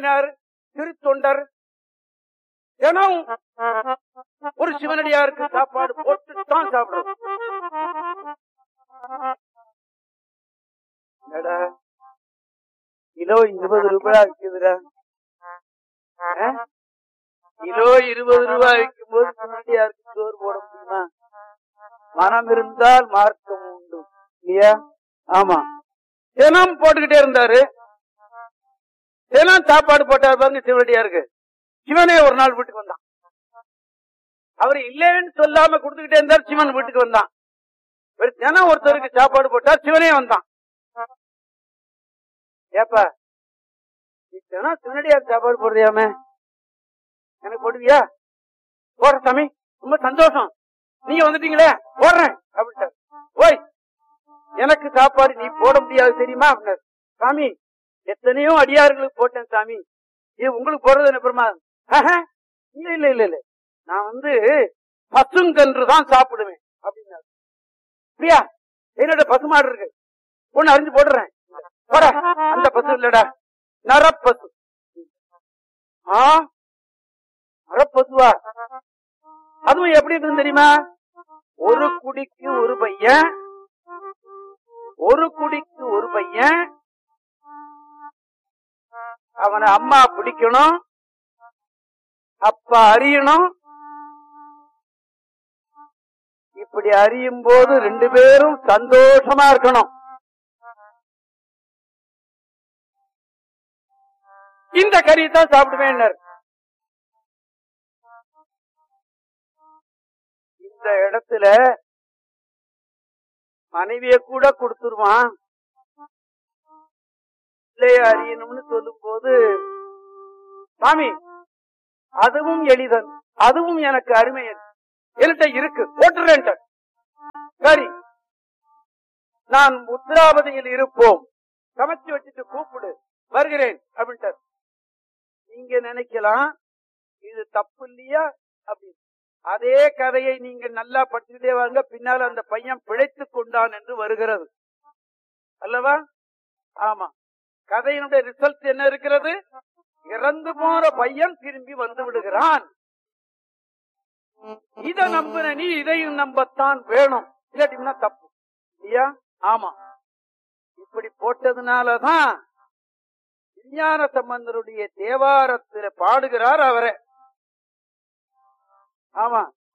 பண்ணினார் திருத்தொண்டர் தினம் ஒரு சிவனடியாருக்கு சாப்பாடு போட்டு தான் சாப்பிடுறது என்னடா கிலோ இருபது ரூபாய் விற்குதுடா ஆ? கிலோ இருபது ரூபாய் விற்கும் போது சிவனடியாருக்கு சோறு போட முடியுமா மனம் இருந்தால் மார்க்கம் உண்டு இல்லையா ஆமா தினம் போட்டுக்கிட்டே இருந்தாரு தினம் சாப்பாடு போட்டார் பாருங்க சிவனடியாருக்கு சிவனே ஒரு நாள் வீட்டுக்கு வந்தான் அவர் இல்லைன்னு சொல்லாம கொடுத்துக்கிட்டே இருந்தார் சிவன் வீட்டுக்கு வந்தான் ஒரு தினம் ஒருத்தருக்கு சாப்பாடு போட்டார் சிவனே வந்தான் ஏப்பா நீ தினம் சிவனடியார் சாப்பாடு போடுறியாமே எனக்கு போடுவியா போடுற சாமி ரொம்ப சந்தோஷம் நீங்க வந்துட்டீங்களே போடுறேன் அப்படின்ட்டார் ஓய் எனக்கு சாப்பாடு நீ போட முடியாது தெரியுமா அப்படின்னாரு சாமி எத்தனையோ அடியார்களுக்கு போட்டேன் சாமி இது உங்களுக்கு போடுறது என்ன பெருமா இல்ல இல்ல இல்ல இல்ல நான் வந்து பசுங்கன்று தான் சாப்பிடுவேன் அப்படின்னாரு அப்படியா என்னோட பசுமாடு இருக்கு ஒண்ணு அறிஞ்சு போடுறேன் போட அந்த பசு இல்லடா நரப்பசு ஆ நரப்பசுவா அதுவும் எப்படி இருக்குன்னு தெரியுமா ஒரு குடிக்கு ஒரு பையன் ஒரு குடிக்கு ஒரு பையன் அவனை அம்மா பிடிக்கணும் அப்பா அறியணும் இப்படி அறியும் போது ரெண்டு பேரும் சந்தோஷமா இருக்கணும் இந்த கறி தான் சாப்பிடுவேன் இந்த இடத்துல மனைவிய கூட கொடுத்துருவான் பிள்ளைய அறியணும்னு சொல்லும் போது சாமி அதுவும் எளிதன் அதுவும் எனக்கு அருமை என்கிட்ட இருக்கு போட்டுறேன் சரி நான் உத்திராபதியில் இருப்போம் சமைச்சு வச்சுட்டு கூப்பிடு வருகிறேன் அப்படின்ட்டார் நீங்க நினைக்கலாம் இது தப்பு இல்லையா அப்படின்னு அதே கதையை நீங்க நல்லா படிச்சுட்டே வாங்க பின்னால் அந்த பையன் பிழைத்துக் கொண்டான் என்று வருகிறது அல்லவா ஆமா கதையினுடைய ரிசல்ட் என்ன இருக்கிறது இறந்து போற பையன் திரும்பி வந்து விடுகிறான் இத நம்புன நீ இதையும் நம்பத்தான் வேணும் இல்லாட்டினா தப்பு இல்லையா ஆமா இப்படி போட்டதுனாலதான் விஞ்ஞான சம்பந்தருடைய தேவாரத்தில் பாடுகிறார் அவரை ஆமா